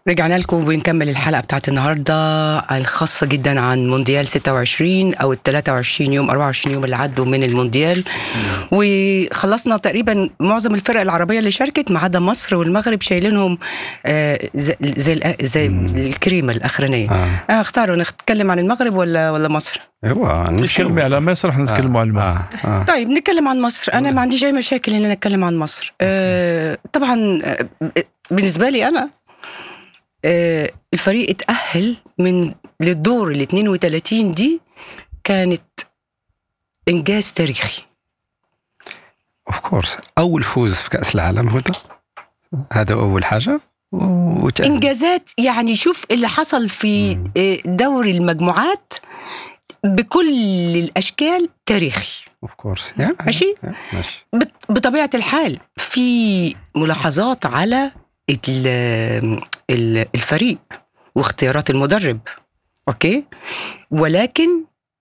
رجعنا لكم ونكمل الحلقه بتاعت النهارده الخاصه جدا عن مونديال 26 او ال 23 يوم 24 يوم اللي عدوا من المونديال وخلصنا تقريبا معظم الفرق العربيه اللي شاركت ما عدا مصر والمغرب شايلينهم آه، زي زي, الأ- زي مم. الكريمه الاخرانيه اه آه اختاروا نتكلم عن المغرب ولا ولا مصر ايوا تتكلمي على مصر احنا نتكلموا على المغرب آه. آه. طيب نتكلم عن مصر انا ما عنديش اي مشاكل ان انا اتكلم عن مصر آه طبعا آه، بالنسبه لي انا آه الفريق اتاهل من للدور ال 32 دي كانت انجاز تاريخي اوف كورس اول فوز في كاس العالم هدى هذا اول حاجه وتأهل. انجازات يعني شوف اللي حصل في مم. آه، دوري المجموعات بكل الاشكال تاريخي اوف كورس يا ماشي يا، ماشي بط- بطبيعه الحال في ملاحظات على ال- ال- الفريق واختيارات المدرب اوكي ولكن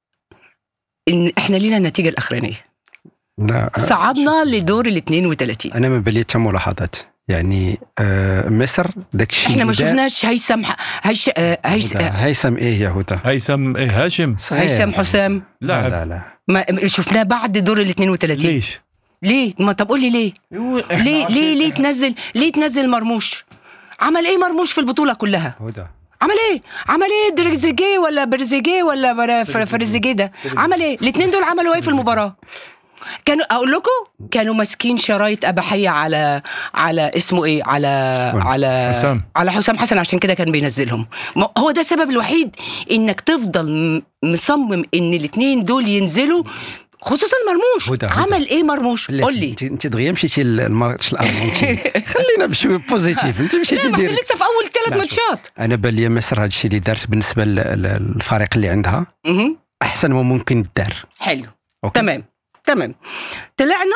إن احنا لينا النتيجه الاخرانيه لا صعدنا لدور ال 32 انا ما بالي حتى ملاحظات يعني آه مصر داك الشيء احنا ما اللي دار- شفناش هيثم ح- هيش آه، هيس هدى، آه، هيثم ايه يا هدى هيثم ايه هاشم صحيح. هيثم حسام لا لاعب لا لا ما شفناه بعد دور ال 32 ليش؟ ليه ما طب قول لي ليه ليه ليه ليه تنزل ليه تنزل مرموش عمل ايه مرموش في البطوله كلها هدى عمل ايه عمل ايه دريزيجيه ولا برزيجيه ولا بر- فر- فرزيجيه ده عمل ايه الاثنين دول عملوا ايه في المباراه كانوا اقول لكم كانوا ماسكين شرايط اباحيه على على اسمه ايه على على حسام على حسام حسن عشان كده كان بينزلهم ما- هو ده السبب الوحيد انك تفضل م- مصمم ان الاثنين دول ينزلوا خصوصا مرموش هدى، هدى. عمل ايه مرموش قول لي انت انت دغيا مشيتي للماتش الارجنتين خلينا بشوي بوزيتيف انت لا مشيتي ما احنا دير لسه في اول ثلاث لا، شوف. ماتشات انا بان لي مصر هذا الشيء اللي دارت بالنسبه لل- للفريق اللي عندها مهم. احسن ما ممكن دار حلو أوكي. تمام تمام طلعنا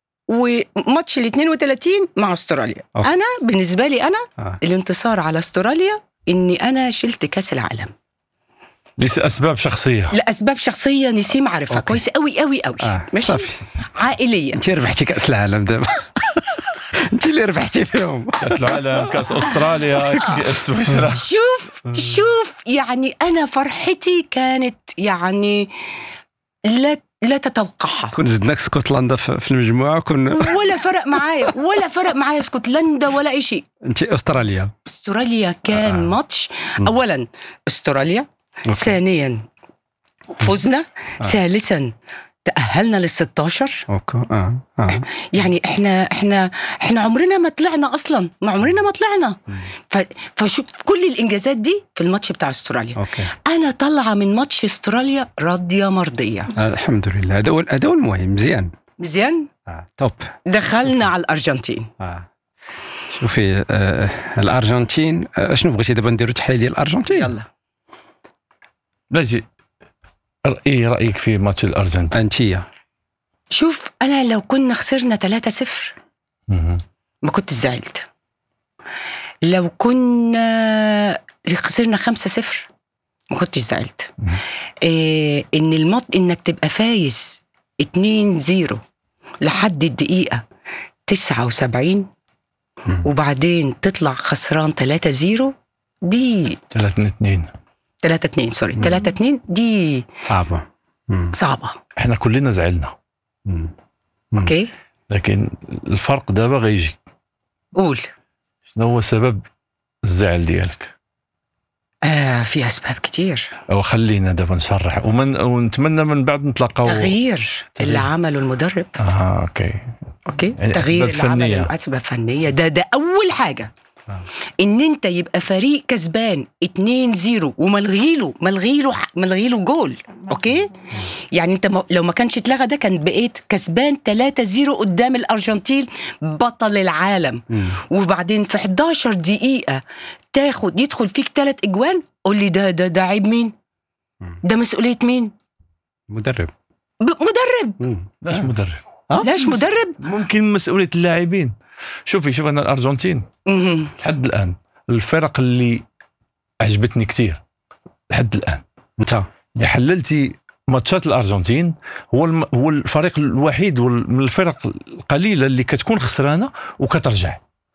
وماتش ال 32 مع استراليا أوكي. انا بالنسبه لي انا آه. الانتصار على استراليا اني انا شلت كاس العالم لاسباب شخصيه لاسباب شخصيه نسيم عارفها أوكي. كويس قوي قوي قوي اه ماشي صافي عائليه انت ربحتي كاس العالم دابا انت اللي ربحتي فيهم كاس العالم كاس استراليا كاس سويسرا شوف شوف يعني انا فرحتي كانت يعني لا لا تتوقعها كون زدناك اسكتلندا في في المجموعه كون ولا فرق معايا ولا فرق معايا اسكتلندا ولا اي شيء انت استراليا استراليا كان آه. ماتش مم. اولا استراليا أوكي. ثانيا فزنا آه. ثالثا تأهلنا لل 16 اوكي اه اه يعني احنا احنا احنا عمرنا ما طلعنا اصلا ما عمرنا ما طلعنا مم. ف فشو كل الانجازات دي في الماتش بتاع استراليا اوكي انا طالعه من ماتش استراليا راضيه مرضيه آه الحمد لله هذا هو هذا هو المهم مزيان مزيان آه توب دخلنا على الارجنتين آه. شوفي آه الارجنتين آه شنو بغيتي دابا نديرو تحيه ديال الارجنتين يلا باجي ايه رايك في ماتش الارجنتين؟ انتيا شوف انا لو كنا خسرنا 3-0 مهم. ما كنت زعلت لو كنا خسرنا 5-0 ما كنتش زعلت مم. إيه ان المط انك تبقى فايز 2-0 لحد الدقيقة 79 مم. وبعدين تطلع خسران 3-0 دي 3 2 3-2 سوري مم. 3-2 دي صعبه مم. صعبة احنا كلنا زعلنا مم. مم. اوكي لكن الفرق دابا غيجي قول شنو هو سبب الزعل ديالك؟ آه في اسباب كتير او خلينا دابا نشرح ومن ونتمنى من بعد نتلاقاو تغيير اللي تغيير. عمله المدرب اه اوكي اوكي يعني تغيير أسباب اللي فنية. عمله اسباب فنيه ده ده اول حاجه آه. ان انت يبقى فريق كسبان 2-0 وملغي له ملغي له ملغي له جول اوكي يعني انت م- لو ما كانش اتلغى ده كان بقيت كسبان 3-0 قدام الارجنتين بطل العالم مم. وبعدين في 11 دقيقه تاخد يدخل فيك ثلاث اجوان قول لي ده ده ده عيب مين مم. ده مسؤوليه مين مدرب ب- مدرب مم. لاش آه. مدرب لاش مدرب ممكن مسؤوليه اللاعبين شوفي شوف انا الارجنتين مهم. لحد الان الفرق اللي عجبتني كثير لحد الان انت اللي حللتي ماتشات الارجنتين هو الم... هو الفريق الوحيد وال- من الفرق القليله اللي كتكون خسرانه وكترجع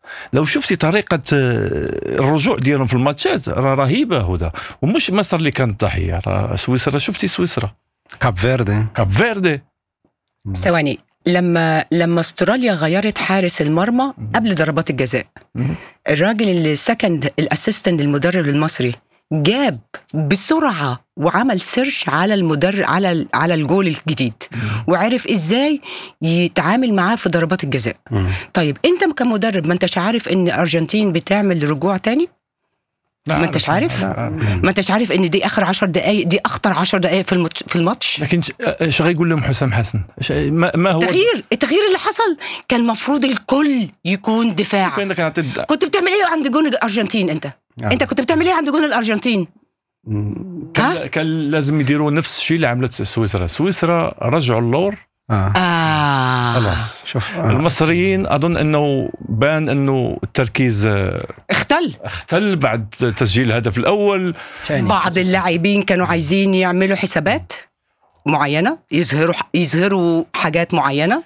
لو شفتي طريقه آه، الرجوع ديالهم في الماتشات راه رهيبه هدى ومش مصر اللي كانت ضحيه راه سويسرا شفتي سويسرا كاب فيردي كاب فيردي ثواني لما لما استراليا غيرت حارس المرمى قبل ضربات الجزاء مم. الراجل اللي سكند الاسيستنت المدرب المصري جاب بسرعه وعمل سيرش على المدرب على ال- على الجول الجديد وعرف ازاي يتعامل معاه في ضربات الجزاء مم. طيب انت كمدرب ما انتش عارف ان الارجنتين بتعمل رجوع تاني ما انتش عارف؟ ما انتش عارف ان دي اخر عشر دقائق دي اخطر عشر دقائق في الماتش في الماتش لكن ش- ايش غيقول لهم حسام حسن؟ إيش- ما, ما هو التغيير التغيير اللي حصل كان المفروض الكل يكون دفاع فين كانت الد- كنت بتعمل ايه عند جون الارجنتين انت آه. انت كنت بتعمل ايه عند جون الارجنتين مم. كان, كان لازم يديروا نفس الشيء اللي عملت سويسرا، سويسرا رجعوا اللور آه. اه خلاص شوف آه. المصريين اظن انه بان انه التركيز آه، اختل اختل بعد تسجيل الهدف الاول تاني. بعض اللاعبين كانوا عايزين يعملوا حسابات معينه يظهروا يظهروا حاجات معينه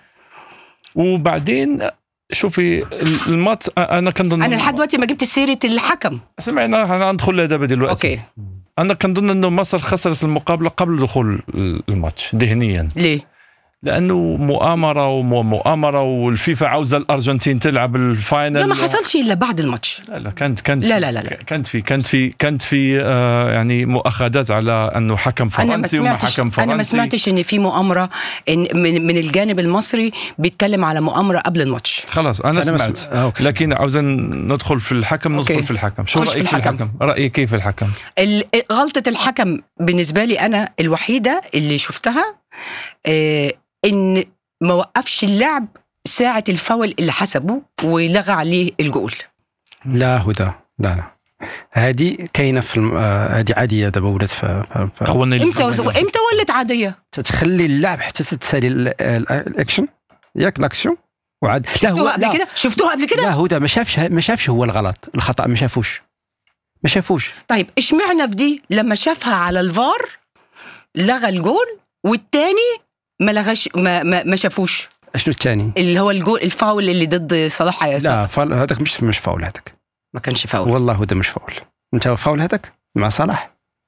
وبعدين شوفي الماتش انا كنظن انا لحد دلوقتي ما جبت سيره الحكم سمعنا ندخل لها دابا دلوقتي اوكي انا كنظن انه مصر خسرت المقابله قبل دخول الماتش ذهنيا ليه لانه مؤامره ومؤامره والفيفا عاوزه الارجنتين تلعب الفاينل لا ما حصلش الا بعد الماتش لا لا كانت كانت لا لا لا لا. كانت في كانت في كانت في آه يعني مؤاخذات على انه حكم انا ما فرنسي وما سمعتش حكم فرنسي انا ما سمعتش ان في مؤامره إن من, من الجانب المصري بيتكلم على مؤامره قبل الماتش خلاص انا أنا ما سمعت سمع- آه، أوكي. لكن عاوزين ندخل في الحكم ندخل أوكي. في الحكم شو خش في رايك في الحكم. الحكم رايك كيف في الحكم ال- غلطة الحكم بالنسبة لي أنا الوحيدة اللي شفتها آه، إن ما وقفش اللعب ساعة الفاول اللي حسبه ولغى عليه الجول لا هدى لا لا هذه كاينه في الم... آه، هذه عاديه دابا ولات في, في, في قوانين امتى امتى ولت عادية؟ تتخلي اللعب حتى تتسالي ال- ال- الاكشن ياك الاكشن وعاد لا شفتوها هو قبل لا كده؟ شفتوها قبل كده؟ لا هدى ما شافش ما شافش هو الغلط الخطا ما شافوش ما شافوش طيب اشمعنى في دي لما شافها على الفار لغى الجول والتاني ما لغاش ما, ما, ما شافوش شنو الثاني اللي هو الجول الفاول اللي ضد صلاح ياسر لا فاول هذاك مش مش فاول هذاك ما كانش فاول والله هدى مش فاول انت فاول هذاك مع صلاح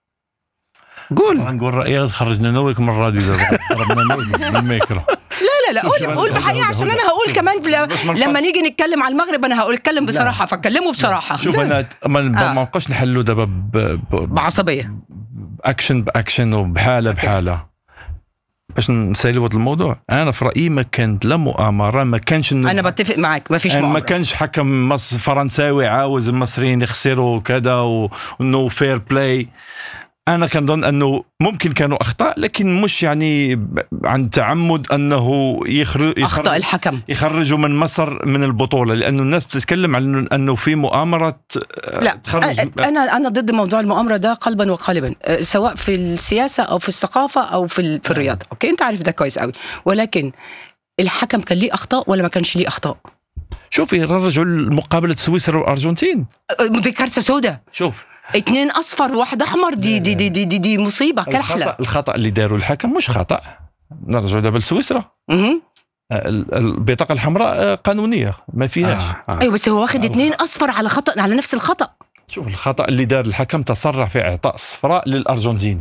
قول نقول رايي خرجنا نويك من الراديو دابا ضربنا نويك بالميكرو لا لا لا قول قول بحقيقة عشان أنا هقول كمان في- بس ما لما نيجي نتكلم على المغرب انا هقول اتكلم بصراحه فاتكلموا بصراحه شوف انا ما ما آه. ما نبقاش نحلوا دابا ب- ب- بعصبيه باكشن باكشن وبحاله بحاله باش نسالوا هذا الموضوع انا في رايي ما كانت لا مؤامره ما كانش إنه- انا بتفق معاك ما فيش يعني ما مؤامره كانش حكم مصر فرنساوي عاوز المصريين يخسروا وكذا وانه فير بلاي انا كنظن انه ممكن كانوا اخطاء لكن مش يعني ب- عن تعمد انه يخرج اخطا الحكم يخرجوا من مصر من البطوله لانه الناس بتتكلم عن انه في مؤامره آه، لا تخرج أ- انا انا ضد موضوع المؤامره ده قلبا وقالبا أه، سواء في السياسه او في الثقافه او في ال- في الرياضه اوكي انت عارف ده كويس قوي ولكن الحكم كان ليه اخطاء ولا ما كانش ليه اخطاء شوفي رجعوا مقابله سويسرا والارجنتين أه، دي كارثه سوداء شوف اتنين اصفر وواحد احمر دي دي دي دي, دي, دي مصيبه كحله الخطا الخطا اللي داروا الحكم مش خطا نرجعوا دابا لسويسرا مهم. آه، ال- البطاقه الحمراء آه، قانونيه ما فيهاش آه. آه. ايوه بس هو واخد آه. اتنين اصفر على خطا على نفس الخطا شوف الخطا اللي دار الحكم تسرع في اعطاء صفراء للارجنتيني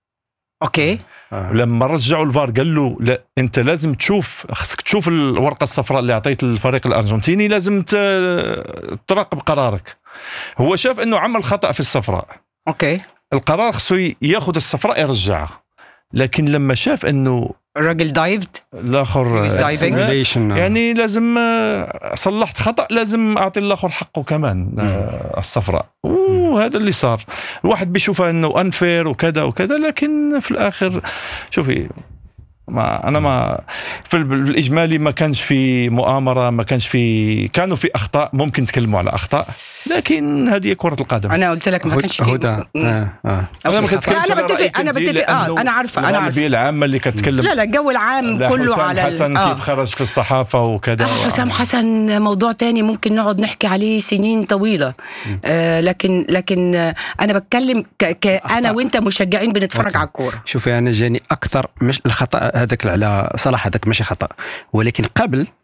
اوكي آه. ولما رجعوا الفار قال له لا انت لازم تشوف خصك تشوف الورقه الصفراء اللي اعطيت الفريق الارجنتيني لازم ت- تراقب قرارك هو شاف انه عمل خطا في الصفراء اوكي القرار خصو ياخذ الصفراء يرجعها لكن لما شاف انه الراجل دايفد الاخر He was diving. Simulation، آه. يعني لازم آه، صلحت خطا لازم اعطي الاخر حقه كمان آه، الصفراء وهذا اللي صار الواحد بيشوفها انه انفير وكذا وكذا لكن في الاخر شوفي ما انا ما في ال- الاجمالي ما كانش في مؤامره ما كانش في كانوا في اخطاء ممكن تكلموا على اخطاء لكن هذه كره القدم انا قلت لك ما هد- كانش فيه هدى آه. آه. انا ما أوكي. كنتكلمش لا، أنا على بتفق- رأيك أنا أنت، بتفق. آه، لأنه أنا عارفة، أنا الغالبية العامه اللي كتكلم لا لا الجو العام لا، كله حسام على ال- حسن آه. كيف خرج في الصحافه وكذا آه حسام حسن موضوع تاني ممكن نقعد نحكي عليه سنين طويلة آه لكن لكن آه انا بتكلم ك, ك انا أخطاء. وانت مشجعين بنتفرج أوكي. على الكوره شوفي انا جاني اكثر مش الخطا هذاك على صلاح هذاك ماشي خطا ولكن قبل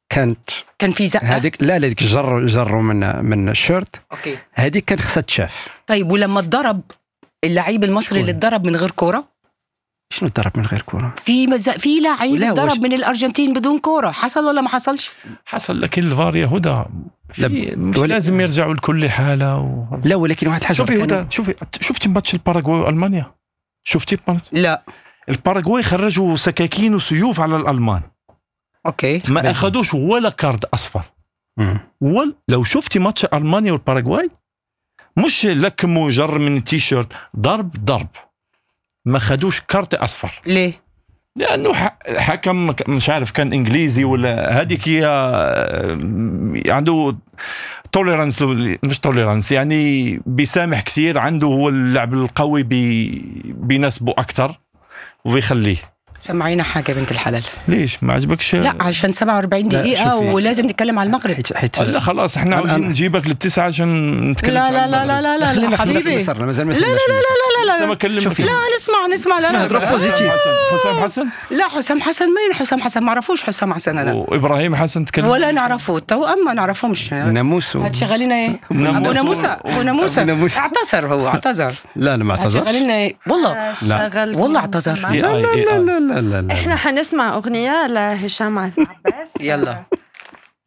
كانت كان في زقه هذيك لا لا هذيك جروا جروا من من الشورت اوكي هذيك كان خصها تشاف طيب ولما اتضرب اللعيب المصري اللي شكون؟ اتضرب من غير كوره شنو ضرب من غير كره في مز... في لعيب لا، اتضرب واش- من الارجنتين بدون كوره حصل ولا ما حصلش حصل لكن الفار يا هدى في لا، مش ولا- لازم يرجعوا لكل حاله و... لا ولكن واحد حاجه شوفي كان- هدى شوفي شفتي ماتش الباراغواي والمانيا شفتي ماتش لا الباراغواي خرجوا سكاكين وسيوف على الالمان اوكي ما اخذوش ولا كارد اصفر مم. ولا لو شفتي ماتش المانيا والباراغواي مش لكم وجر من التيشيرت ضرب ضرب ما خدوش كارت اصفر ليه لانه ح- حكم مش عارف كان انجليزي ولا هذيك هي آه، عنده توليرانس مش توليرانس يعني بيسامح كثير عنده هو اللعب القوي بي بيناسبه اكثر وبيخليه سمعينا حاجه بنت الحلال ليش ما عجبكش لا عشان 47 لا، دقيقه شوفي. ولازم نتكلم على المغرب حيت حيت آه، لا خلاص احنا الآن- عاوزين نجيبك للتسعه عشان نتكلم لا عن لا لا المغرب. لا لا لا, خلينا لا خلينا في حبيبي مصر مازال ما لا لا سمعناش لا لا لسه لا ما كلمك شوفي. لا نسمع نسمع لا نهضروا لا بوزيتيف. حسام حسن لا حسام حسن مين حسام حسن ما اعرفوش حسام حسن انا وابراهيم حسن تكلم ولا نعرفه توأم ما نعرفهمش ناموس و- هتشغلي لنا ايه؟ ناموس ابو و- ناموسه ابو ناموسه أبو ناموسة. اعتذر هو اعتذر لا لا ما هتشغلي اعتذرش لنا ايه؟ والله لا. شغل والله اعتذر. إيه لا آي، لا إيه لا آي. لا لا لا احنا حنسمع اغنيه لهشام عباس يلا